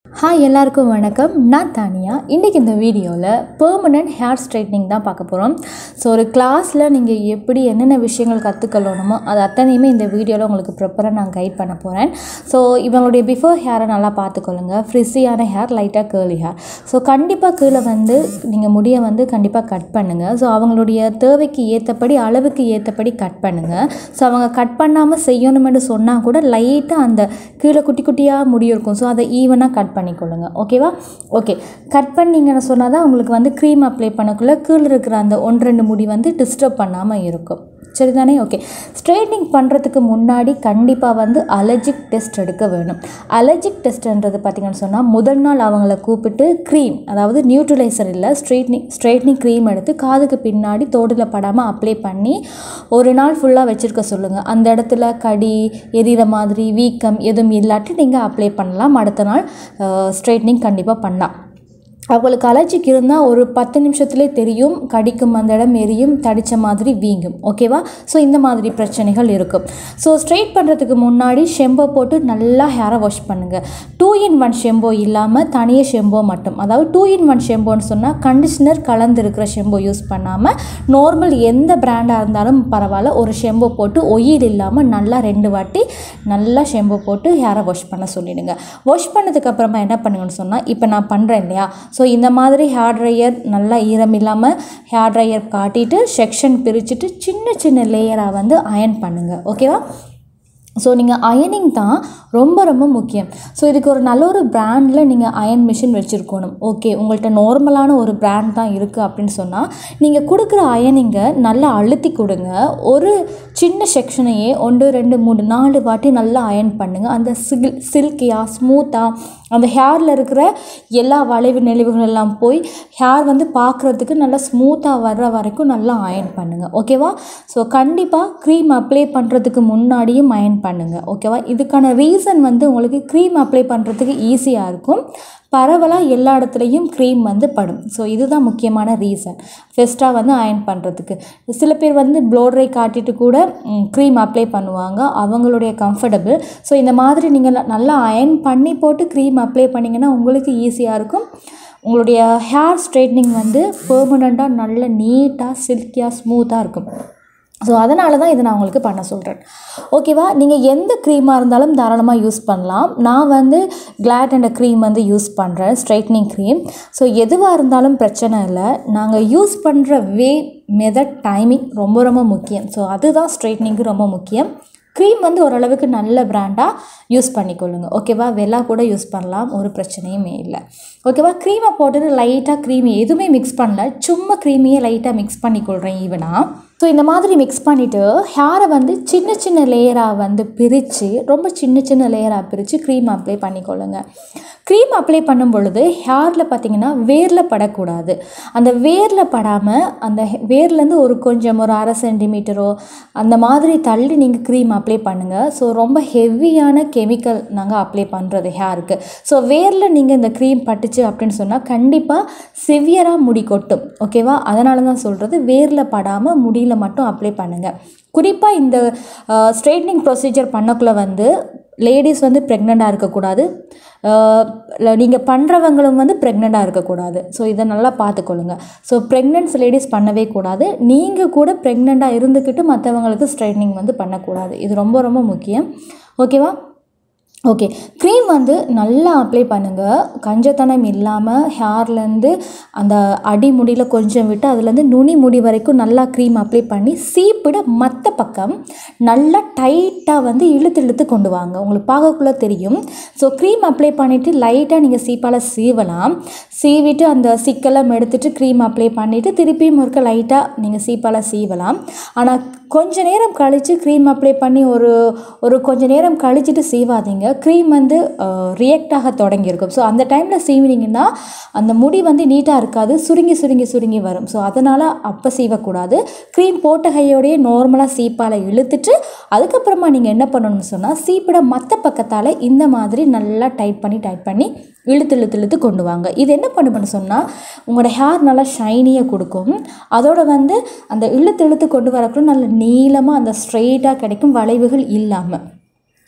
hi எல்லாருக்கும் வணக்கம் நான் தானியா இன்றைக்கி இந்த வீடியோவில் பெர்மனன்ட் ஹேர் ஸ்ட்ரைட்னிங் தான் பார்க்க போகிறோம் ஸோ ஒரு கிளாஸில் நீங்கள் எப்படி என்னென்ன விஷயங்கள் கற்றுக்கொள்ளணுமோ அது அத்தனையுமே இந்த வீடியோவில் உங்களுக்கு ப்ரிப்பராக நான் கைட் பண்ண போகிறேன் ஸோ இவங்களுடைய பிஃபோர் ஹேரை நல்லா பார்த்துக்கொள்ளுங்க ஃப்ரிஸியான ஹேர் லைட்டாக கேர்லி ஹேர் ஸோ கண்டிப்பாக கீழே வந்து நீங்கள் முடியை வந்து கண்டிப்பாக கட் பண்ணுங்கள் ஸோ அவங்களுடைய தேவைக்கு ஏற்றபடி அளவுக்கு ஏற்றபடி கட் பண்ணுங்கள் ஸோ அவங்க கட் பண்ணாமல் செய்யணுமென்று சொன்னால் கூட லைட்டாக அந்த கீழே குட்டி குட்டியாக முடி இருக்கும் ஸோ அதை ஈவனாக கட் பண்ணிக்கொள்ளுங்க ஓகேவா ஓகே கட் பண்ணிங்கன்னு சொன்னால் தான் உங்களுக்கு வந்து க்ரீம் அப்ளை பண்ணக்குள்ளே கீழே இருக்கிற அந்த ஒன்று ரெண்டு முடி வந்து டிஸ்டர்ப் பண்ணாமல் இருக்கும் சரிதானே ஓகே ஸ்ட்ரைட்னிங் பண்ணுறதுக்கு முன்னாடி கண்டிப்பாக வந்து அலர்ஜிக் டெஸ்ட் எடுக்க வேணும் அலர்ஜிக் டெஸ்ட்ன்றது பார்த்திங்கன்னு சொன்னால் முதல் நாள் அவங்கள கூப்பிட்டு க்ரீம் அதாவது நியூட்ரலைசர் இல்லை ஸ்ட்ரைட்னிங் ஸ்ட்ரைட்னிங் க்ரீம் எடுத்து காதுக்கு பின்னாடி தோடில் படாமல் அப்ளை பண்ணி ஒரு நாள் ஃபுல்லாக வச்சுருக்க சொல்லுங்கள் அந்த இடத்துல கடி எரிகிற மாதிரி வீக்கம் எதுவும் இல்லாட்டி நீங்கள் அப்ளை பண்ணலாம் அடுத்த நாள் ஸ்ட்ரைட்னிங் கண்டிப்பாக பண்ணலாம் அவங்களுக்கு அலர்ஜிக் இருந்தால் ஒரு பத்து நிமிஷத்துலேயே தெரியும் கடிக்கும் அந்த இடம் எரியும் தடித்த மாதிரி வீங்கும் ஓகேவா ஸோ இந்த மாதிரி பிரச்சனைகள் இருக்கும் ஸோ ஸ்ட்ரைட் பண்ணுறதுக்கு முன்னாடி ஷெம்போ போட்டு நல்லா ஹேரை வாஷ் பண்ணுங்கள் டூ இன் ஒன் ஷெம்போ இல்லாமல் தனியாக ஷெம்போ மட்டும் அதாவது டூ இன் ஒன் ஷெம்போன்னு சொன்னால் கண்டிஷ்னர் கலந்து இருக்கிற ஷெம்போ யூஸ் பண்ணாமல் நார்மல் எந்த பிராண்டாக இருந்தாலும் பரவாயில்ல ஒரு ஷெம்போ போட்டு ஒயில் இல்லாமல் நல்லா ரெண்டு வாட்டி நல்லா ஷெம்போ போட்டு ஹேரை வாஷ் பண்ண சொல்லிடுங்க வாஷ் பண்ணதுக்கப்புறமா என்ன பண்ணுங்கன்னு சொன்னால் இப்போ நான் பண்ணுறேன் இல்லையா ஸோ இந்த மாதிரி ஹேர் ட்ரையர் நல்லா ஈரம் இல்லாமல் ஹேர் ட்ரையர் காட்டிட்டு செக்ஷன் பிரிச்சுட்டு சின்ன சின்ன லேயராக வந்து அயன் பண்ணுங்கள் ஓகேவா ஸோ நீங்கள் அயனிங் தான் ரொம்ப ரொம்ப முக்கியம் ஸோ இதுக்கு ஒரு நல்ல ஒரு பிராண்டில் நீங்கள் அயன் மிஷின் வச்சுருக்கணும் ஓகே உங்கள்கிட்ட நார்மலான ஒரு பிராண்ட் தான் இருக்குது அப்படின்னு சொன்னால் நீங்கள் கொடுக்குற அயனிங்கை நல்லா அழுத்தி கொடுங்க ஒரு சின்ன செக்ஷனையே ஒன்று ரெண்டு மூணு நாலு வாட்டி நல்லா அயன் பண்ணுங்கள் அந்த சில் சில்கியாக ஸ்மூத்தாக அந்த ஹேரில் இருக்கிற எல்லா வளைவு நெளிவுகள் எல்லாம் போய் ஹேர் வந்து பார்க்குறதுக்கு நல்லா ஸ்மூத்தாக வர்ற வரைக்கும் நல்லா அயன் பண்ணுங்கள் ஓகேவா ஸோ கண்டிப்பாக க்ரீம் அப்ளை பண்ணுறதுக்கு முன்னாடியும் அயன் பண்ணுங்கள் ஓகேவா இதுக்கான ரீசன் வந்து உங்களுக்கு க்ரீம் அப்ளை பண்ணுறதுக்கு ஈஸியாக இருக்கும் பரவலாக எல்லா இடத்துலையும் க்ரீம் வந்து படும் ஸோ இதுதான் முக்கியமான ரீசன் ஃபெஸ்ட்டாக வந்து அயன் பண்ணுறதுக்கு சில பேர் வந்து ப்ளோட்ரை காட்டிட்டு கூட க்ரீம் அப்ளை பண்ணுவாங்க அவங்களுடைய கம்ஃபர்டபுள் ஸோ இந்த மாதிரி நீங்கள் நல்லா அயன் பண்ணி போட்டு க்ரீம் அப்ளை பண்ணிங்கன்னா உங்களுக்கு ஈஸியாக இருக்கும் உங்களுடைய ஹேர் ஸ்ட்ரைட்னிங் வந்து பெர்மனண்ட்டாக நல்ல நீட்டாக சில்கியாக ஸ்மூத்தாக இருக்கும் ஸோ அதனால தான் இதை நான் உங்களுக்கு பண்ண சொல்கிறேன் ஓகேவா நீங்கள் எந்த க்ரீமாக இருந்தாலும் தாராளமாக யூஸ் பண்ணலாம் நான் வந்து கிளாட் அண்ட் க்ரீம் வந்து யூஸ் பண்ணுறேன் ஸ்ட்ரைட்னிங் க்ரீம் ஸோ எதுவாக இருந்தாலும் பிரச்சனை இல்லை நாங்கள் யூஸ் பண்ணுற வே மெதட் டைமிங் ரொம்ப ரொம்ப முக்கியம் ஸோ அதுதான் ஸ்ட்ரைட்னிங்க்கு ரொம்ப முக்கியம் க்ரீம் வந்து ஓரளவுக்கு நல்ல பிராண்டாக யூஸ் பண்ணிக்கொள்ளுங்க ஓகேவா வெள்ளா கூட யூஸ் பண்ணலாம் ஒரு பிரச்சனையுமே இல்லை ஓகேவா க்ரீமை போட்டுட்டு லைட்டாக க்ரீம் எதுவுமே மிக்ஸ் பண்ணல சும்மா க்ரீமையே லைட்டாக மிக்ஸ் பண்ணிக்கொள்கிறேன் ஈவனாக ஸோ இந்த மாதிரி மிக்ஸ் பண்ணிவிட்டு ஹேரை வந்து சின்ன சின்ன லேயராக வந்து பிரித்து ரொம்ப சின்ன சின்ன லேயராக பிரித்து க்ரீம் அப்ளை பண்ணிக்கொள்ளுங்க க்ரீம் அப்ளை பண்ணும் பொழுது ஹேரில் பார்த்திங்கன்னா வேரில் படக்கூடாது அந்த வேரில் படாமல் அந்த வேர்லேருந்து ஒரு கொஞ்சம் ஒரு அரை சென்டிமீட்டரோ அந்த மாதிரி தள்ளி நீங்கள் க்ரீம் அப்ளை பண்ணுங்கள் ஸோ ரொம்ப ஹெவியான கெமிக்கல் நாங்கள் அப்ளை பண்ணுறது ஹேருக்கு ஸோ வேரில் நீங்கள் இந்த க்ரீம் பட்டுச்சு அப்படின்னு சொன்னால் கண்டிப்பாக சிவியராக முடி கொட்டும் ஓகேவா அதனால தான் சொல்கிறது வேரில் படாமல் முடியில் மட்டும் அப்ளை பண்ணுங்கள் குறிப்பாக இந்த ஸ்ட்ரைட்னிங் ப்ரொசீஜர் பண்ணக்குள்ளே வந்து லேடிஸ் வந்து ப்ரெக்னெண்ட்டாக இருக்கக்கூடாது நீங்கள் பண்ணுறவங்களும் வந்து ப்ரெக்னெண்ட்டாக இருக்கக்கூடாது ஸோ இதை நல்லா பார்த்துக்கொள்ளுங்க ஸோ ப்ரெக்னென்ட்ஸ் லேடிஸ் பண்ணவே கூடாது நீங்கள் கூட ப்ரெக்னெண்ட்டாக இருந்துக்கிட்டு மற்றவங்களுக்கு ஸ்ட்ரைட்னிங் வந்து பண்ணக்கூடாது இது ரொம்ப ரொம்ப முக்கியம் ஓகேவா ஓகே க்ரீம் வந்து நல்லா அப்ளை பண்ணுங்கள் கஞ்சத்தனம் இல்லாமல் ஹேர்லேருந்து அந்த அடி முடியில் கொஞ்சம் விட்டு அதுலேருந்து நுனி முடி வரைக்கும் நல்லா க்ரீம் அப்ளை பண்ணி சீப்பிட மற்ற பக்கம் நல்லா டைட்டாக வந்து இழுத்து இழுத்து கொண்டு வாங்க உங்களுக்கு பார்க்கக்குள்ளே தெரியும் ஸோ க்ரீம் அப்ளை பண்ணிவிட்டு லைட்டாக நீங்கள் சீப்பால் சீவலாம் சீவிட்டு அந்த சிக்கெல்லாம் எடுத்துகிட்டு க்ரீம் அப்ளை பண்ணிவிட்டு திருப்பியும் இருக்க லைட்டாக நீங்கள் சீப்பால் சீவலாம் ஆனால் கொஞ்ச நேரம் கழித்து க்ரீம் அப்ளை பண்ணி ஒரு ஒரு கொஞ்ச நேரம் கழிச்சிட்டு சீவாதீங்க க்ரீம் வந்து ரியாக்ட் ஆக தொடங்கியிருக்கும் ஸோ அந்த டைமில் சீவினீங்கன்னா அந்த முடி வந்து நீட்டாக இருக்காது சுருங்கி சுருங்கி சுருங்கி வரும் ஸோ அதனால் அப்போ சீவக்கூடாது க்ரீம் போட்ட கையோடையே நார்மலாக சீப்பால் இழுத்துட்டு அதுக்கப்புறமா நீங்கள் என்ன பண்ணணும்னு சொன்னால் சீப்பிட மற்ற பக்கத்தால் இந்த மாதிரி நல்லா டைட் பண்ணி டைட் பண்ணி இழுத்து இழுத்து இழுத்து கொண்டு வாங்க இது என்ன பண்ணுன்னு சொன்னால் உங்களோட ஹேர் நல்லா ஷைனியாக கொடுக்கும் அதோட வந்து அந்த இழுத்து இழுத்து கொண்டு வரக்குள்ள நல்ல நீளமாக அந்த ஸ்ட்ரெயிட்டாக கிடைக்கும் வளைவுகள் இல்லாமல்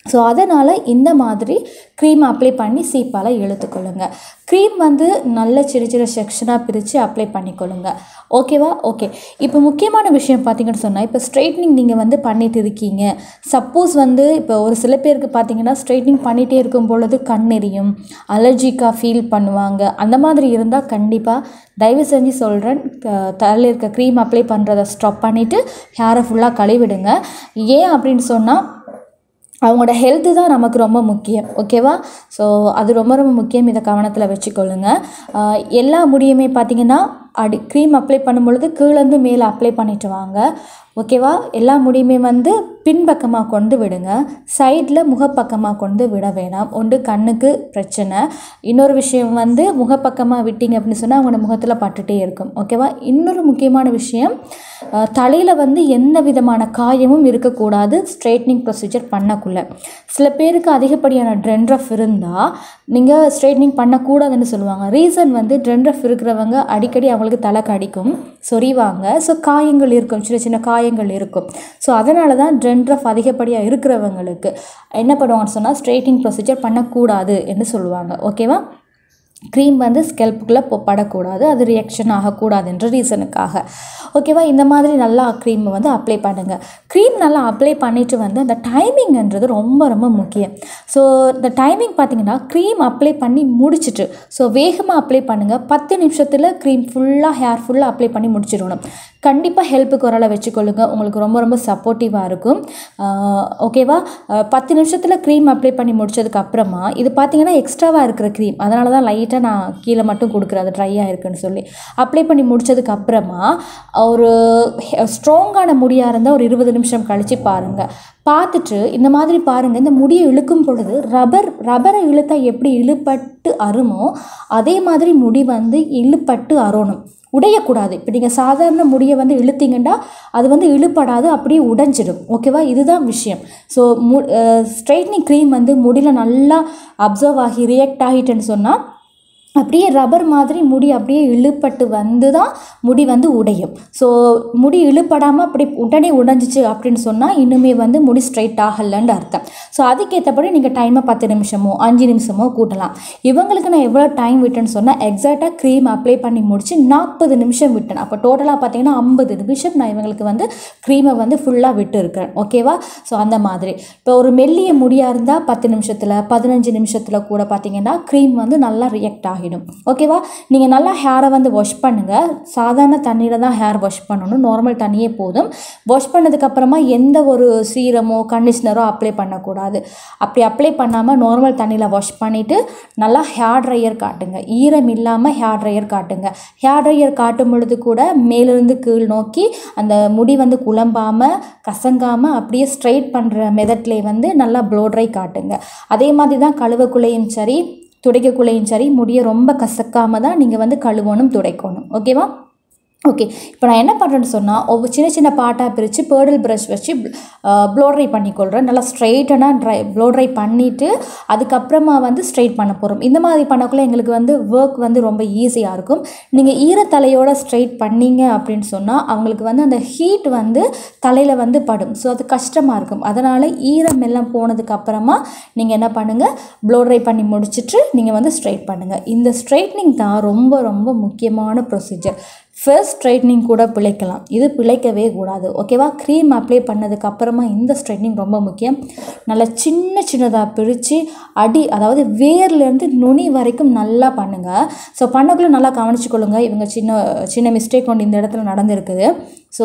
ஸோ அதனால் இந்த மாதிரி க்ரீம் அப்ளை பண்ணி சீப்பால் இழுத்துக்கொள்ளுங்க க்ரீம் வந்து நல்ல சின்ன சின்ன செக்ஷனாக பிரித்து அப்ளை பண்ணிக்கொள்ளுங்க ஓகேவா ஓகே இப்போ முக்கியமான விஷயம் பார்த்தீங்கன்னு சொன்னால் இப்போ ஸ்ட்ரைட்னிங் நீங்கள் வந்து பண்ணிட்டு இருக்கீங்க சப்போஸ் வந்து இப்போ ஒரு சில பேருக்கு பார்த்தீங்கன்னா ஸ்ட்ரைட்னிங் பண்ணிகிட்டே இருக்கும் பொழுது கண்ணெரியும் அலர்ஜிக்காக ஃபீல் பண்ணுவாங்க அந்த மாதிரி இருந்தால் கண்டிப்பாக தயவு செஞ்சு சொல்கிறேன் தலையில் இருக்க க்ரீம் அப்ளை பண்ணுறதை ஸ்டாப் பண்ணிவிட்டு ஹேரை ஃபுல்லாக கழுவிடுங்க ஏன் அப்படின்னு சொன்னால் அவங்களோட ஹெல்த்து தான் நமக்கு ரொம்ப முக்கியம் ஓகேவா ஸோ அது ரொம்ப ரொம்ப முக்கியம் இதை கவனத்தில் வச்சுக்கொள்ளுங்க ஆஹ் எல்லா முடியுமே பார்த்தீங்கன்னா அடி க்ரீம் அப்ளை பண்ணும் பொழுது கீழேருந்து மேலே அப்ளை பண்ணிட்டு வாங்க ஓகேவா எல்லா முடியுமே வந்து பின்பக்கமாக கொண்டு விடுங்க சைடில் முகப்பக்கமாக கொண்டு விட வேணாம் ஒன்று கண்ணுக்கு பிரச்சனை இன்னொரு விஷயம் வந்து முகப்பக்கமாக விட்டீங்க அப்படின்னு சொன்னால் அவங்களோட முகத்தில் பட்டுட்டே இருக்கும் ஓகேவா இன்னொரு முக்கியமான விஷயம் தலையில் வந்து எந்த விதமான காயமும் இருக்கக்கூடாது ஸ்ட்ரைட்னிங் ப்ரொசீஜர் பண்ணக்குள்ள சில பேருக்கு அதிகப்படியான ட்ரெண்ட்ரஃப் இருந்தால் நீங்கள் ஸ்ட்ரைட்னிங் பண்ணக்கூடாதுன்னு சொல்லுவாங்க ரீசன் வந்து ட்ரெண்ட்ரஃப் இருக்கிறவங்க அடிக்கடி அவங்களுக்கு தலை கடிக்கும் சொறிவாங்க ஸோ காயங்கள் இருக்கும் சின்ன சின்ன காயங்கள் இருக்கும் ஸோ அதனால தான் ட்ரெண்ட்ரஃப் அதிகப்படியாக இருக்கிறவங்களுக்கு என்ன பண்ணுவாங்கன்னு சொன்னால் ஸ்ட்ரைட்டிங் ப்ரொசீஜர் பண்ணக்கூடாது என்று சொல்லுவாங்க ஓகேவா க்ரீம் வந்து ஸ்கெல்ப்புக்குள்ளே படக்கூடாது அது ரியாக்ஷன் ஆகக்கூடாதுன்ற ரீசனுக்காக ஓகேவா இந்த மாதிரி நல்லா க்ரீம் வந்து அப்ளை பண்ணுங்கள் க்ரீம் நல்லா அப்ளை பண்ணிவிட்டு வந்து அந்த டைமிங்ன்றது ரொம்ப ரொம்ப முக்கியம் ஸோ இந்த டைமிங் பார்த்தீங்கன்னா க்ரீம் அப்ளை பண்ணி முடிச்சிட்டு ஸோ வேகமாக அப்ளை பண்ணுங்கள் பத்து நிமிஷத்தில் க்ரீம் ஃபுல்லாக ஹேர் ஃபுல்லாக அப்ளை பண்ணி முடிச்சிடணும் கண்டிப்பாக ஹெல்ப்புக்கு ஒரு ஆளை வச்சுக்கொள்ளுங்க உங்களுக்கு ரொம்ப ரொம்ப சப்போர்ட்டிவாக இருக்கும் ஆஹ் ஓகேவா ஆஹ் பத்து நிமிஷத்தில் க்ரீம் அப்ளை பண்ணி முடிச்சதுக்கு அப்புறமா இது பார்த்தீங்கன்னா எக்ஸ்ட்ராவாக இருக்கிற க்ரீம் அதனால தான் லைட்டாக நான் கீழே மட்டும் கொடுக்குறேன் அது ட்ரையாக இருக்குன்னு சொல்லி அப்ளை பண்ணி முடிச்சதுக்கு அப்புறமா ஒரு ஸ்ட்ராங்கான முடியாக இருந்தால் ஒரு இருபது நிமிஷம் கழித்து பாருங்கள் பார்த்துட்டு இந்த மாதிரி பாருங்கள் இந்த முடியை இழுக்கும் பொழுது ரப்பர் ரப்பரை இழுத்தா எப்படி இழுப்பட்டு அருமோ அதே மாதிரி முடி வந்து இழுப்பட்டு அறணும் உடையக்கூடாது இப்போ நீங்கள் சாதாரண முடியை வந்து இழுத்தீங்கன்னா அது வந்து இழுப்படாது அப்படியே உடைஞ்சிடும் ஓகேவா இதுதான் விஷயம் ஸோ மு ஸ்ட்ரைட்னிங் க்ரீம் வந்து முடியில் நல்லா அப்சர்வ் ஆகி ரியாக்ட் ஆகிட்டுன்னு சொன்னால் அப்படியே ரப்பர் மாதிரி முடி அப்படியே இழுப்பட்டு வந்து தான் முடி வந்து உடையும் ஸோ முடி இழுப்படாமல் அப்படி உடனே உடைஞ்சிச்சு அப்படின்னு சொன்னால் இன்னுமே வந்து முடி ஸ்ட்ரைட் ஆகலைன்னு அர்த்தம் ஸோ அதுக்கேற்றபடி நீங்கள் டைமை பத்து நிமிஷமோ அஞ்சு நிமிஷமோ கூட்டலாம் இவங்களுக்கு நான் எவ்வளோ டைம் விட்டேன்னு சொன்னால் எக்ஸாக்டாக க்ரீம் அப்ளை பண்ணி முடிச்சு நாற்பது நிமிஷம் விட்டேன் அப்போ டோட்டலாக பார்த்தீங்கன்னா ஐம்பது நிமிஷம் நான் இவங்களுக்கு வந்து க்ரீமை வந்து ஃபுல்லாக விட்டு இருக்கிறேன் ஓகேவா ஸோ அந்த மாதிரி இப்போ ஒரு மெல்லிய முடியாக இருந்தால் பத்து நிமிஷத்தில் பதினஞ்சு நிமிஷத்தில் கூட பார்த்தீங்கன்னா க்ரீம் வந்து நல்லா ரியாக்ட் ஆகும் ஆகிடும் ஓகேவா நீங்கள் நல்லா ஹேரை வந்து வாஷ் பண்ணுங்கள் சாதாரண தண்ணியில் தான் ஹேர் வாஷ் பண்ணணும் நார்மல் தண்ணியே போதும் வாஷ் பண்ணதுக்கப்புறமா எந்த ஒரு சீரமோ கண்டிஷ்னரோ அப்ளை பண்ணக்கூடாது அப்படி அப்ளை பண்ணாமல் நார்மல் தண்ணியில் வாஷ் பண்ணிவிட்டு நல்லா ஹேர் ட்ரையர் காட்டுங்க ஈரம் இல்லாமல் ஹேர் ட்ரையர் காட்டுங்க ஹேர் ட்ரையர் காட்டும் பொழுது கூட மேலிருந்து கீழ் நோக்கி அந்த முடி வந்து குழம்பாமல் கசங்காமல் அப்படியே ஸ்ட்ரைட் பண்ணுற மெதட்லேயே வந்து நல்லா ப்ளோ ட்ரை காட்டுங்க அதே மாதிரி தான் கழுவக்குள்ளையும் சரி துடைக்கக்குள்ளையும் சரி முடியை ரொம்ப கசக்காமல் தான் நீங்கள் வந்து கழுவணும் துடைக்கணும் ஓகேவா ஓகே இப்போ நான் என்ன பண்ணுறேன்னு சொன்னால் ஒவ்வொரு சின்ன சின்ன பாட்டாக பிரித்து பேர்டல் ப்ரஷ் வச்சு ப்ளோ ட்ரை பண்ணிக்கொள்கிறேன் நல்லா ஸ்ட்ரைட்டனாக ட்ரை ப்ளோ ட்ரை பண்ணிவிட்டு அதுக்கப்புறமா வந்து ஸ்ட்ரைட் பண்ண போகிறோம் இந்த மாதிரி பண்ணக்குள்ள எங்களுக்கு வந்து ஒர்க் வந்து ரொம்ப ஈஸியாக இருக்கும் நீங்கள் ஈரத்தலையோட ஸ்ட்ரைட் பண்ணீங்க அப்படின்னு சொன்னால் அவங்களுக்கு வந்து அந்த ஹீட் வந்து தலையில் வந்து படும் ஸோ அது கஷ்டமாக இருக்கும் அதனால் ஈரம் எல்லாம் போனதுக்கு அப்புறமா நீங்கள் என்ன பண்ணுங்கள் ப்ளோ ட்ரை பண்ணி முடிச்சுட்டு நீங்கள் வந்து ஸ்ட்ரைட் பண்ணுங்கள் இந்த ஸ்ட்ரைட்னிங் தான் ரொம்ப ரொம்ப முக்கியமான ப்ரொசீஜர் ஃபர்ஸ்ட் ஸ்ட்ரைட்னிங் கூட பிழைக்கலாம் இது பிழைக்கவே கூடாது ஓகேவா க்ரீம் அப்ளை பண்ணதுக்கு அப்புறமா இந்த ஸ்ட்ரைட்னிங் ரொம்ப முக்கியம் நல்லா சின்ன சின்னதாக பிரித்து அடி அதாவது வேர்லேருந்து நுனி வரைக்கும் நல்லா பண்ணுங்கள் ஸோ பண்ணக்குள்ளே நல்லா கவனிச்சுக்கொள்ளுங்க இவங்க சின்ன சின்ன மிஸ்டேக் ஒன்று இந்த இடத்துல நடந்திருக்குது ஸோ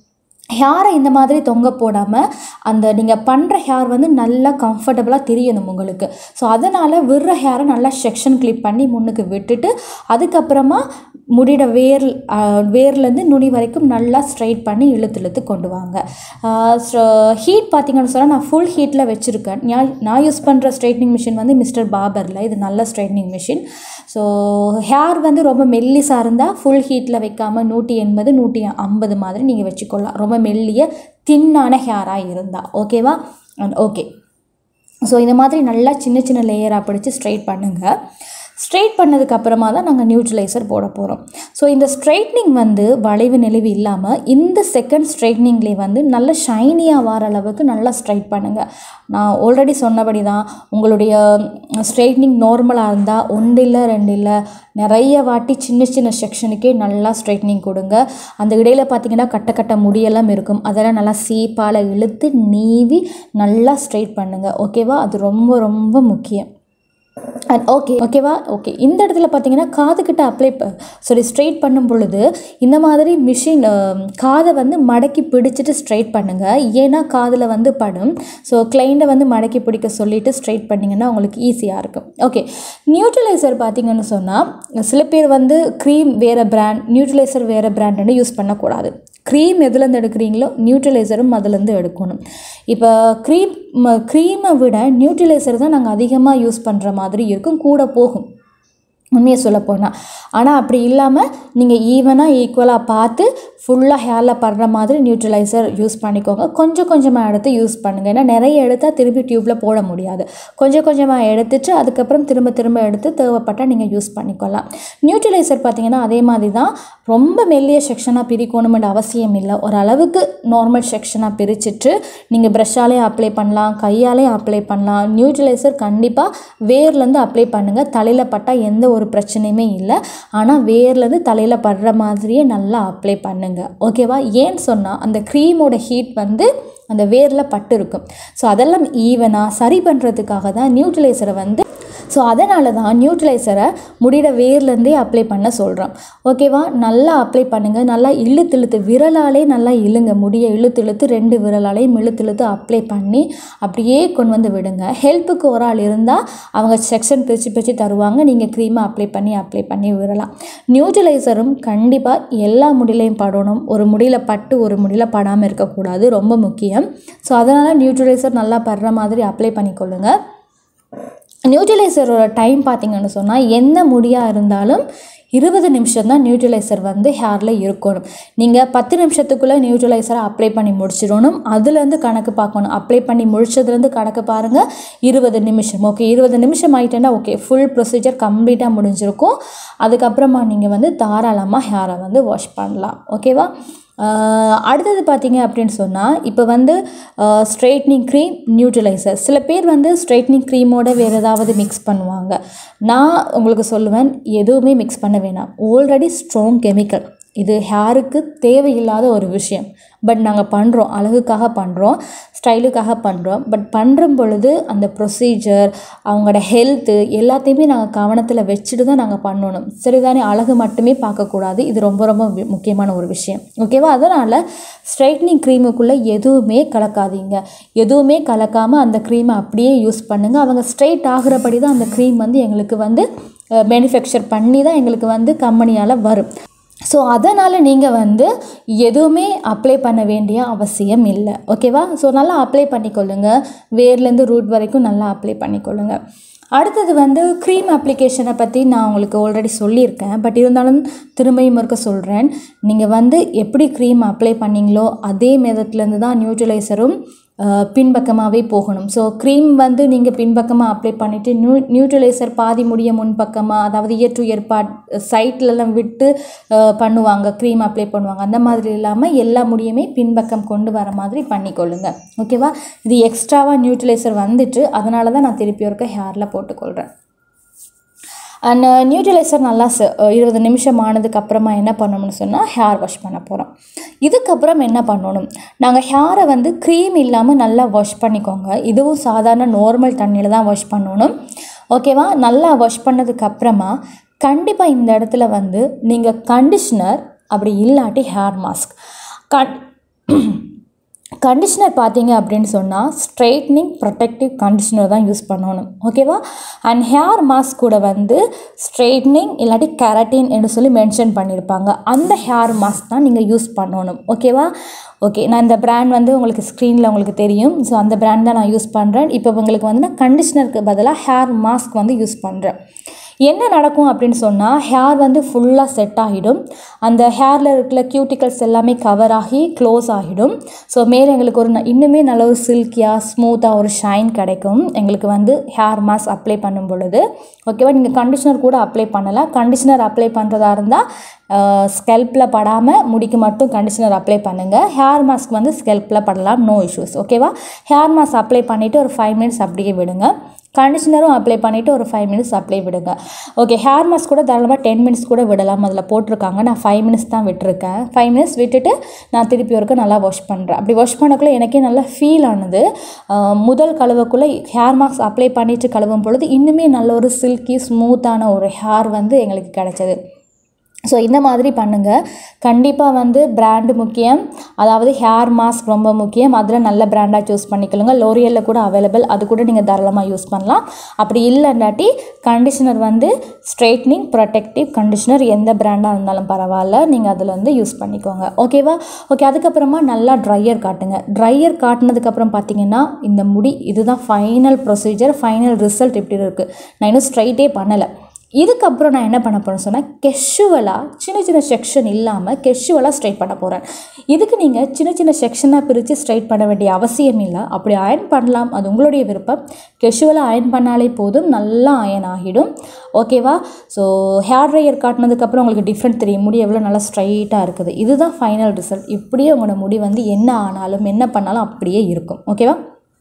ஹேரை இந்த மாதிரி தொங்க போடாமல் அந்த நீங்கள் பண்ணுற ஹேர் வந்து நல்லா கம்ஃபர்டபுளாக தெரியணும் உங்களுக்கு ஸோ அதனால் விடுற ஹேரை நல்லா செக்ஷன் கிளிப் பண்ணி முன்னுக்கு விட்டுட்டு அதுக்கப்புறமா முடியோட வேர் வேர்லேருந்து நுனி வரைக்கும் நல்லா ஸ்ட்ரைட் பண்ணி இழுத்து இழுத்து கொண்டு வாங்க ஹீட் பார்த்தீங்கன்னு சொன்னால் நான் ஃபுல் ஹீட்டில் வச்சுருக்கேன் நான் நான் யூஸ் பண்ணுற ஸ்ட்ரைட்னிங் மிஷின் வந்து மிஸ்டர் பாபரில் இது நல்ல ஸ்ட்ரைட்னிங் மிஷின் ஸோ ஹேர் வந்து ரொம்ப மெல்லிஸாக இருந்தால் ஃபுல் ஹீட்டில் வைக்காமல் நூற்றி எண்பது நூற்றி ஐம்பது மாதிரி நீங்கள் வச்சுக்கொள்ளலாம் ரொம்ப மெல்லிய தின்னான ஹேராக இருந்தால் ஓகேவா ஓகே ஸோ இந்த மாதிரி நல்லா சின்ன சின்ன லேயராக பிடிச்சி ஸ்ட்ரைட் பண்ணுங்கள் ஸ்ட்ரெயிட் பண்ணதுக்கு அப்புறமா தான் நாங்கள் நியூட்ரலைசர் போட போகிறோம் ஸோ இந்த ஸ்ட்ரைட்னிங் வந்து வளைவு நெளிவு இல்லாமல் இந்த செகண்ட் ஸ்ட்ரைட்னிங்லேயே வந்து நல்ல ஷைனியாக வர அளவுக்கு நல்லா ஸ்ட்ரைட் பண்ணுங்கள் நான் ஆல்ரெடி சொன்னபடி தான் உங்களுடைய ஸ்ட்ரைட்னிங் நார்மலாக இருந்தால் ஒன்று இல்லை ரெண்டு இல்லை நிறைய வாட்டி சின்ன சின்ன செக்ஷனுக்கே நல்லா ஸ்ட்ரைட்னிங் கொடுங்க அந்த இடையில பார்த்தீங்கன்னா கட்ட கட்ட முடியெல்லாம் இருக்கும் அதெல்லாம் நல்லா சீப்பால் இழுத்து நீவி நல்லா ஸ்ட்ரைட் பண்ணுங்கள் ஓகேவா அது ரொம்ப ரொம்ப முக்கியம் அண்ட் ஓகே ஓகேவா ஓகே இந்த இடத்துல பார்த்தீங்கன்னா காதுகிட்ட அப்ளை சாரி ஸ்ட்ரைட் பண்ணும் பொழுது இந்த மாதிரி மிஷின் காதை வந்து மடக்கி பிடிச்சிட்டு ஸ்ட்ரைட் பண்ணுங்கள் ஏன்னா காதில் வந்து படும் ஸோ கிளைண்ட்டை வந்து மடக்கி பிடிக்க சொல்லிவிட்டு ஸ்ட்ரைட் பண்ணிங்கன்னா உங்களுக்கு ஈஸியாக இருக்கும் ஓகே நியூட்ரலைசர் பார்த்தீங்கன்னு சொன்னால் சில பேர் வந்து க்ரீம் வேறு பிராண்ட் நியூட்ரலைசர் வேறு பிராண்டுன்னு யூஸ் பண்ணக்கூடாது க்ரீம் எதுலேருந்து எடுக்கிறீங்களோ நியூட்ரலைசரும் அதுலேருந்து எடுக்கணும் இப்போ க்ரீம் க்ரீமை விட நியூட்ரலைசர் தான் நாங்கள் அதிகமாக யூஸ் பண்ணுற மாதிரி இருக்கும் கூட போகும் உண்மையை சொல்லப்போனால் ஆனால் அப்படி இல்லாமல் நீங்கள் ஈவனாக ஈக்குவலாக பார்த்து ஃபுல்லாக ஹேரில் படுற மாதிரி நியூட்ரலைசர் யூஸ் பண்ணிக்கோங்க கொஞ்சம் கொஞ்சமாக எடுத்து யூஸ் பண்ணுங்கள் ஏன்னா நிறைய எடுத்தால் திருப்பி டியூப்பில் போட முடியாது கொஞ்சம் கொஞ்சமாக எடுத்துட்டு அதுக்கப்புறம் திரும்ப திரும்ப எடுத்து தேவைப்பட்டால் நீங்கள் யூஸ் பண்ணிக்கலாம் நியூட்ரலைசர் பார்த்தீங்கன்னா அதே மாதிரி தான் ரொம்ப மெல்லிய செக்ஷனாக பிரிக்கணுமென்ற அவசியம் இல்லை ஓரளவுக்கு நார்மல் செக்ஷனாக பிரிச்சுட்டு நீங்கள் ப்ரெஷ்ஷாலேயும் அப்ளை பண்ணலாம் கையாலேயும் அப்ளை பண்ணலாம் நியூட்ரலைசர் கண்டிப்பாக வேர்லேருந்து அப்ளை பண்ணுங்கள் தலையில் பட்டால் எந்த ஒரு பிரச்சனையுமே இல்லை ஆனால் வேர்லேருந்து தலையில் படுற மாதிரியே நல்லா அப்ளை பண்ணுங்கள் ஓகேவா ஏன்னு சொன்னால் அந்த க்ரீமோட ஹீட் வந்து அந்த வேரில் பட்டு இருக்கும் ஸோ அதெல்லாம் ஈவனாக சரி பண்ணுறதுக்காக தான் நியூட்ரலைசரை வந்து ஸோ அதனால தான் நியூட்ரலைசரை முடிகிற வேர்லேருந்தே அப்ளை பண்ண சொல்கிறோம் ஓகேவா நல்லா அப்ளை பண்ணுங்கள் நல்லா இழுத்து இழுத்து விரலாலே நல்லா இழுங்க முடிய இழுத்து இழுத்து ரெண்டு விரலாலையும் இழுத்து இழுத்து அப்ளை பண்ணி அப்படியே கொண்டு வந்து விடுங்க ஹெல்ப்புக்கு ஒரு ஆள் இருந்தால் அவங்க செக்ஷன் பிரித்து பிரித்து தருவாங்க நீங்கள் க்ரீமை அப்ளை பண்ணி அப்ளை பண்ணி விடலாம் நியூட்ரலைசரும் கண்டிப்பாக எல்லா முடியிலையும் படணும் ஒரு முடியில் பட்டு ஒரு முடியில் படாமல் இருக்கக்கூடாது ரொம்ப முக்கியம் ஸோ அதனால் நியூட்ரலைசர் நல்லா படுற மாதிரி அப்ளை பண்ணிக்கொள்ளுங்கள் நியூட்ரலைசரோட டைம் பார்த்தீங்கன்னு சொன்னால் எந்த முடியாக இருந்தாலும் இருபது நிமிஷம் தான் நியூட்ரலைசர் வந்து ஹேரில் இருக்கணும் நீங்கள் பத்து நிமிஷத்துக்குள்ளே நியூட்ரலைசரை அப்ளை பண்ணி முடிச்சிடணும் அதுலேருந்து கணக்கு பார்க்கணும் அப்ளை பண்ணி முடிச்சதுலேருந்து கணக்கு பாருங்கள் இருபது நிமிஷம் ஓகே இருபது நிமிஷம் ஆகிட்டேன்னா ஓகே ஃபுல் ப்ரொசீஜர் கம்ப்ளீட்டாக முடிஞ்சிருக்கும் அதுக்கப்புறமா நீங்கள் வந்து தாராளமாக ஹேரை வந்து வாஷ் பண்ணலாம் ஓகேவா அடுத்தது பார்த்தீங்க அப்படின்னு சொன்னால் இப்போ வந்து ஸ்ட்ரைட்னிங் க்ரீம் நியூட்ரலைசர் சில பேர் வந்து ஸ்ட்ரைட்னிங் க்ரீமோட வேறு ஏதாவது மிக்ஸ் பண்ணுவாங்க நான் உங்களுக்கு சொல்லுவேன் எதுவுமே மிக்ஸ் பண்ண வேணாம் ஆல்ரெடி ஸ்ட்ராங் கெமிக்கல் இது ஹேருக்கு தேவையில்லாத ஒரு விஷயம் பட் நாங்கள் பண்ணுறோம் அழகுக்காக பண்ணுறோம் ஸ்டைலுக்காக பண்ணுறோம் பட் பண்ணுற பொழுது அந்த ப்ரொசீஜர் அவங்களோட ஹெல்த்து எல்லாத்தையுமே நாங்கள் கவனத்தில் வச்சுட்டு தான் நாங்கள் பண்ணணும் சரிதானே அழகு மட்டுமே பார்க்கக்கூடாது இது ரொம்ப ரொம்ப வி- முக்கியமான ஒரு விஷயம் ஓகேவா அதனால் ஸ்ட்ரைட்னிங் க்ரீமுக்குள்ளே எதுவுமே கலக்காதீங்க எதுவுமே கலக்காமல் அந்த க்ரீமை அப்படியே யூஸ் பண்ணுங்கள் அவங்க ஸ்ட்ரைட் ஆகுறபடி தான் அந்த க்ரீம் வந்து எங்களுக்கு வந்து மேனுஃபேக்சர் பண்ணி தான் எங்களுக்கு வந்து கம்பெனியால் வரும் ஸோ அதனால் நீங்கள் வந்து எதுவுமே அப்ளை பண்ண வேண்டிய அவசியம் இல்லை ஓகேவா ஸோ நல்லா அப்ளை பண்ணிக்கொள்ளுங்க வேர்லேருந்து ரூட் வரைக்கும் நல்லா அப்ளை பண்ணிக்கொள்ளுங்க அடுத்தது வந்து க்ரீம் அப்ளிகேஷனை பற்றி நான் உங்களுக்கு ஆல்ரெடி சொல்லியிருக்கேன் பட் இருந்தாலும் திரும்பியும் இருக்க சொல்கிறேன் நீங்கள் வந்து எப்படி க்ரீம் அப்ளை பண்ணீங்களோ அதே மெதட்லேருந்து தான் நியூட்ரலைசரும் பின்பக்கமாகவே போகணும் ஸோ க்ரீம் வந்து நீங்கள் பின்பக்கமாக அப்ளை பண்ணிவிட்டு நியூ நியூட்ரலைசர் பாதி முடிய முன்பக்கமாக அதாவது இயர் டு இயர் பார்ட் சைட்லலாம் விட்டு அஹ், பண்ணுவாங்க க்ரீம் அப்ளை பண்ணுவாங்க அந்த மாதிரி இல்லாமல் எல்லா முடியுமே பின்பக்கம் கொண்டு வர மாதிரி பண்ணிக்கொள்ளுங்க ஓகேவா இது எக்ஸ்ட்ராவாக நியூட்ரலைசர் வந்துட்டு அதனால தான் நான் திருப்பி ஒருக்க ஹேரில் போட்டுக்கொள்கிறேன் அண்ட் நியூட்ரலைசர் நல்லா ச இருபது நிமிஷம் ஆனதுக்கு அப்புறமா என்ன பண்ணணும்னு சொன்னால் ஹேர் வாஷ் பண்ண போகிறோம் இதுக்கப்புறம் என்ன பண்ணணும் நாங்கள் ஹேரை வந்து க்ரீம் இல்லாமல் நல்லா வாஷ் பண்ணிக்கோங்க இதுவும் சாதாரண நார்மல் தண்ணியில் தான் வாஷ் பண்ணணும் ஓகேவா நல்லா வாஷ் பண்ணதுக்கு அப்புறமா கண்டிப்பாக இந்த இடத்துல வந்து நீங்கள் கண்டிஷ்னர் அப்படி இல்லாட்டி ஹேர் மாஸ்க் கண் கண்டிஷ்னர் பார்த்தீங்க அப்படின்னு சொன்னால் ஸ்ட்ரைட்னிங் ப்ரொடெக்டிவ் கண்டிஷ்னர் தான் யூஸ் பண்ணணும் ஓகேவா அண்ட் ஹேர் மாஸ்க் கூட வந்து ஸ்ட்ரைட்னிங் இல்லாட்டி கெரட்டின் என்று சொல்லி மென்ஷன் பண்ணியிருப்பாங்க அந்த ஹேர் மாஸ்க் தான் நீங்கள் யூஸ் பண்ணணும் ஓகேவா ஓகே நான் இந்த பிராண்ட் வந்து உங்களுக்கு ஸ்க்ரீனில் உங்களுக்கு தெரியும் ஸோ அந்த பிராண்ட் தான் நான் யூஸ் பண்ணுறேன் இப்போ உங்களுக்கு வந்து நான் கண்டிஷ்னருக்கு பதிலாக ஹேர் மாஸ்க் வந்து யூஸ் பண்ணுறேன் என்ன நடக்கும் அப்படின்னு சொன்னால் ஹேர் வந்து ஃபுல்லாக செட் ஆகிடும் அந்த ஹேரில் இருக்கிற கியூட்டிகல்ஸ் எல்லாமே கவர் ஆகி க்ளோஸ் ஆகிடும் ஸோ மேலே எங்களுக்கு ஒரு ந- இன்னுமே நல்ல ஒரு சில்கியாக ஸ்மூத்தாக ஒரு ஷைன் கிடைக்கும் எங்களுக்கு வந்து ஹேர் மாஸ்க் அப்ளை பண்ணும் பொழுது ஓகேவா நீங்கள் கண்டிஷனர் கூட அப்ளை பண்ணலாம் கண்டிஷனர் அப்ளை பண்ணுறதா இருந்தால் ஸ்கெல்ப்பில் படாமல் முடிக்கு மட்டும் கண்டிஷனர் அப்ளை பண்ணுங்கள் ஹேர் மாஸ்க் வந்து ஸ்கெல்ப்பில் படலாம் நோ இஷ்யூஸ் ஓகேவா ஹேர் மாஸ்க் அப்ளை பண்ணிவிட்டு ஒரு ஃபைவ் மினிட்ஸ் அப்படியே விடுங்க கண்டிஷனரும் அப்ளை பண்ணிவிட்டு ஒரு ஃபைவ் மினிட்ஸ் அப்ளை விடுங்க ஓகே ஹேர் மாஸ்க் கூட தாராளமாக டென் மினிட்ஸ் கூட விடலாம் அதில் போட்டிருக்காங்க நான் ஃபைவ் மினிட்ஸ் தான் விட்டுருக்கேன் ஃபைவ் மினிட்ஸ் விட்டுட்டு நான் திருப்பி ஒருக்க நல்லா வாஷ் பண்ணுறேன் அப்படி வாஷ் பண்ணக்குள்ளே எனக்கே நல்லா ஃபீல் ஆனது ஆஹ் முதல் கழுவக்குள்ளே ஹேர் மாஸ்க் அப்ளை பண்ணிட்டு கழுவும் பொழுது இன்னுமே நல்ல ஒரு சில்கி ஸ்மூத்தான ஒரு ஹேர் வந்து எங்களுக்கு கிடைச்சது ஸோ இந்த மாதிரி பண்ணுங்கள் கண்டிப்பாக வந்து பிராண்டு முக்கியம் அதாவது ஹேர் மாஸ்க் ரொம்ப முக்கியம் அதில் நல்ல பிராண்டாக சூஸ் பண்ணிக்கலுங்க லோரியலில் கூட அவைலபிள் அது கூட நீங்கள் தாராளமாக யூஸ் பண்ணலாம் அப்படி இல்லைன்னாட்டி கண்டிஷனர் வந்து ஸ்ட்ரைட்னிங் ப்ரொடெக்டிவ் கண்டிஷனர் எந்த பிராண்டாக இருந்தாலும் பரவாயில்ல நீங்கள் அதில் வந்து யூஸ் பண்ணிக்கோங்க ஓகேவா ஓகே அதுக்கப்புறமா நல்லா ட்ரையர் காட்டுங்க ட்ரையர் காட்டினதுக்கப்புறம் பார்த்தீங்கன்னா இந்த முடி இதுதான் ஃபைனல் ப்ரொசீஜர் ஃபைனல் ரிசல்ட் இப்படி இருக்குது நான் இன்னும் ஸ்ட்ரைட்டே பண்ணலை இதுக்கப்புறம் நான் என்ன பண்ண போகிறேன்னு சொன்னால் கெஷுவலாக சின்ன சின்ன செக்ஷன் இல்லாமல் கெஷுவலாக ஸ்ட்ரைட் பண்ண போகிறேன் இதுக்கு நீங்கள் சின்ன சின்ன செக்ஷனாக பிரித்து ஸ்ட்ரைட் பண்ண வேண்டிய அவசியம் இல்லை அப்படி அயர்ன் பண்ணலாம் அது உங்களுடைய விருப்பம் கெஷுவலாக அயர்ன் பண்ணாலே போதும் நல்லா அயன் ஆகிடும் ஓகேவா ஸோ ஹேர் ட்ரையர் காட்டினதுக்கப்புறம் உங்களுக்கு டிஃப்ரெண்ட் தெரியும் முடி எவ்வளோ நல்லா ஸ்ட்ரைட்டாக இருக்குது இதுதான் ஃபைனல் ரிசல்ட் இப்படியே உங்களோட முடி வந்து என்ன ஆனாலும் என்ன பண்ணாலும் அப்படியே இருக்கும் ஓகேவா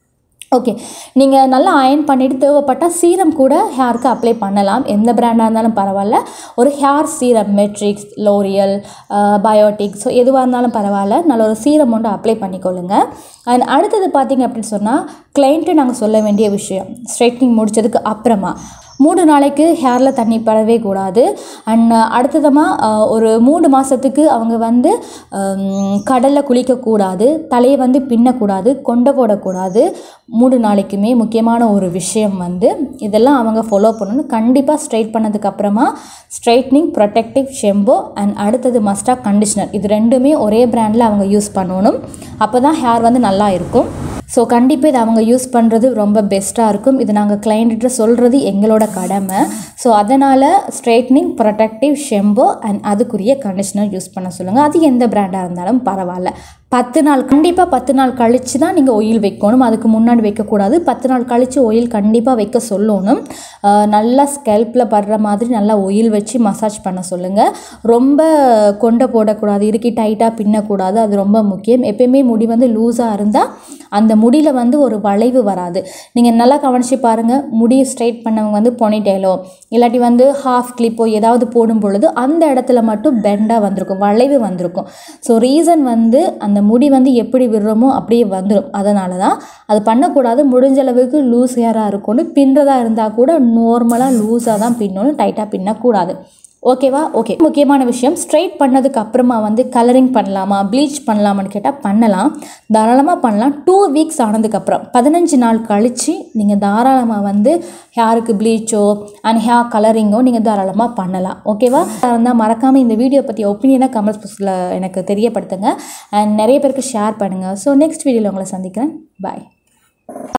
ஓகே நீங்கள் நல்லா அயன் பண்ணிவிட்டு தேவைப்பட்டால் சீரம் கூட ஹேருக்கு அப்ளை பண்ணலாம் எந்த பிராண்டாக இருந்தாலும் பரவாயில்ல ஒரு hair serum Matrix L'Oreal Biotique so எதுவாக இருந்தாலும் பரவாயில்ல நல்ல ஒரு சீரம் ஒன்று அப்ளை பண்ணிக்கொள்ளுங்க அண்ட் அடுத்தது பார்த்தீங்க அப்படின்னு சொன்னால் கிளைண்ட்டு நாங்கள் சொல்ல வேண்டிய விஷயம் ஸ்ட்ரைட்னிங் முடிச்சதுக்கு அப்புறமா மூணு நாளைக்கு ஹேரில் தண்ணி படவே கூடாது அண்ட் அடுத்ததமாக ஒரு மூணு மாதத்துக்கு அவங்க வந்து கடலில் குளிக்கக்கூடாது தலையை வந்து பின்னக்கூடாது கொண்டை போடக்கூடாது மூணு நாளைக்குமே முக்கியமான ஒரு விஷயம் வந்து இதெல்லாம் அவங்க ஃபாலோ பண்ணணும் கண்டிப்பாக ஸ்ட்ரைட் பண்ணதுக்கப்புறமா ஸ்ட்ரைட்னிங் ப்ரொடெக்டிவ் ஷெம்போ அண்ட் அடுத்தது மஸ்டாக கண்டிஷனர் இது ரெண்டுமே ஒரே பிராண்டில் அவங்க யூஸ் பண்ணணும் அப்போ தான் ஹேர் வந்து நல்லா இருக்கும் ஸோ கண்டிப்பாக இதை அவங்க யூஸ் பண்ணுறது ரொம்ப பெஸ்ட்டாக இருக்கும் இது நாங்கள் கிளைண்ட்டு சொல்கிறது எங்களோட கடமை ஸோ அதனால் ஸ்ட்ரைட்னிங் ப்ரொடெக்டிவ் ஷெம்போ அண்ட் அதுக்குரிய கண்டிஷனர் யூஸ் பண்ண சொல்லுங்கள் அது எந்த பிராண்டாக இருந்தாலும் பரவாயில்ல பத்து நாள் கண்டிப்பாக பத்து நாள் கழித்து தான் நீங்கள் ஒயில் வைக்கணும் அதுக்கு முன்னாடி வைக்கக்கூடாது பத்து நாள் கழித்து ஒயில் கண்டிப்பாக வைக்க சொல்லணும் ஆஹ் நல்லா ஸ்கேல்பில் படுற மாதிரி நல்லா ஒயில் வச்சு மசாஜ் பண்ண சொல்லுங்கள் ரொம்ப கொண்டை போடக்கூடாது இறுக்கி டைட்டாக பின்னக்கூடாது அது ரொம்ப முக்கியம் எப்பயுமே முடி வந்து லூஸாக இருந்தால் அந்த முடியில் வந்து ஒரு வளைவு வராது நீங்கள் நல்லா கவனித்து பாருங்கள் முடி ஸ்ட்ரைட் பண்ணவங்க வந்து பொனிடெயிலோ இல்லாட்டி வந்து ஹாஃப் கிளிப்போ ஏதாவது போடும் பொழுது அந்த இடத்துல மட்டும் பெண்டாக வந்திருக்கும் வளைவு வந்திருக்கும் ஸோ ரீசன் வந்து அந்த முடி வந்து எப்படி விடுறோமோ அப்படியே வந்துடும் அதனால தான் அது பண்ணக்கூடாது முடிஞ்ச அளவுக்கு லூஸ் ஹேராக இருக்கணும் பின்றதா இருந்தால் கூட நார்மலாக லூஸாக தான் பின்னணும் டைட்டாக பின்னக்கூடாது ஓகேவா ஓகே முக்கியமான விஷயம் ஸ்ட்ரைட் பண்ணதுக்கு அப்புறமா வந்து கலரிங் பண்ணலாமா ப்ளீச் பண்ணலாமான்னு கேட்டால் பண்ணலாம் தாராளமாக பண்ணலாம் டூ வீக்ஸ் ஆனதுக்கப்புறம் பதினஞ்சு நாள் கழித்து நீங்கள் தாராளமாக வந்து ஹேருக்கு ப்ளீச்சோ அண்ட் ஹேர் கலரிங்கோ நீங்கள் தாராளமாக பண்ணலாம் ஓகேவா இருந்தால் மறக்காமல் இந்த வீடியோ பற்றி ஒப்பீனியனாக கமெண்ட்ஸ் பாக்ஸில் எனக்கு தெரியப்படுத்துங்க அண்ட் நிறைய பேருக்கு ஷேர் பண்ணுங்கள் ஸோ நெக்ஸ்ட் வீடியோவில் உங்களை சந்திக்கிறேன் பாய்